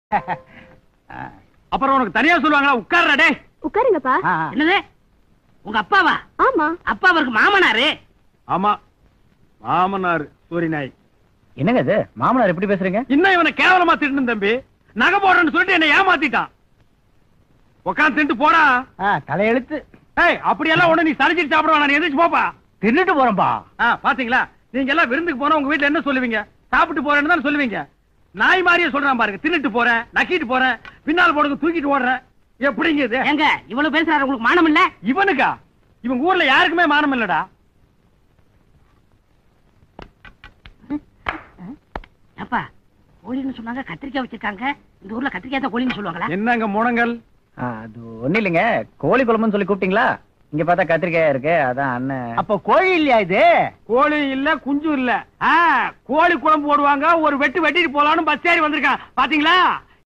அப்புறம் உனக்கு தனியா சொல்லுவாங்களா உட்கார்றா டேய் உட்காருங்கப்பா என்னது உங்க அப்பாவா ஆமா அப்பா அவருக்கு மாமனாரு ஆமா மாமனார் சூரி நாய் என்னங்க இது மாமனார் எப்படி பேசுறீங்க இன்னும் இவனை கேவலமா திட்டு தம்பி நகை போடுறேன்னு சொல்லிட்டு என்ன ஏமாத்திட்டான் உட்காந்து தின்ட்டு போடா தலையெழுத்து ஏய் அப்படியெல்லாம் ஒண்ணு நீ சரிச்சிட்டு சாப்பிட வேணாம் நீ எந்திரிச்சு போப்பா தின்னுட்டு போறேன்பா ஆ, பாத்தீங்களா நீங்க எல்லாம் விருந்துக்கு போனா உங்க வீட்ல என்ன சொல்லுவீங்க சாப்பிட்டு போறேன்னு தான் சொல்லுவீங்க நாய் மாதிரியே சொல்றான் பாருங்க தின்னுட்டு போறேன் நக்கிட்டு போறேன் பின்னால் போடுங்க தூக்கிட்டு ஓடுறேன் எப்படிங்க இது ஏங்க இவ்வளவு பேசுறாரு உங்களுக்கு மானம் இல்ல இவனுக்கா இவன் ஊர்ல யாருக்குமே மானம் இல்லடா ஏப்பா கோழின்னு சொன்னாங்க கத்திரிக்காய் வச்சிருக்காங்க இந்த ஊர்ல கத்திரிக்காய் தான் கோழின்னு சொல்லுவாங்களா என்னங்க முனங்கள் அது ஒண்ணு இல்லைங்க கோழி குழம்புன்னு சொல்லி கூப்பிட்டீங்களா இங்க பார்த்தா கத்திரிக்காயா இருக்கு அதான் அண்ணன் அப்ப கோழி இல்லையா இது கோழி இல்ல குஞ்சு இல்ல ஆ, கோழி குழம்பு போடுவாங்க ஒரு வெட்டு வெட்டிட்டு போலான்னு பஸ் ஏறி வந்திருக்கான் பாத்தீங்களா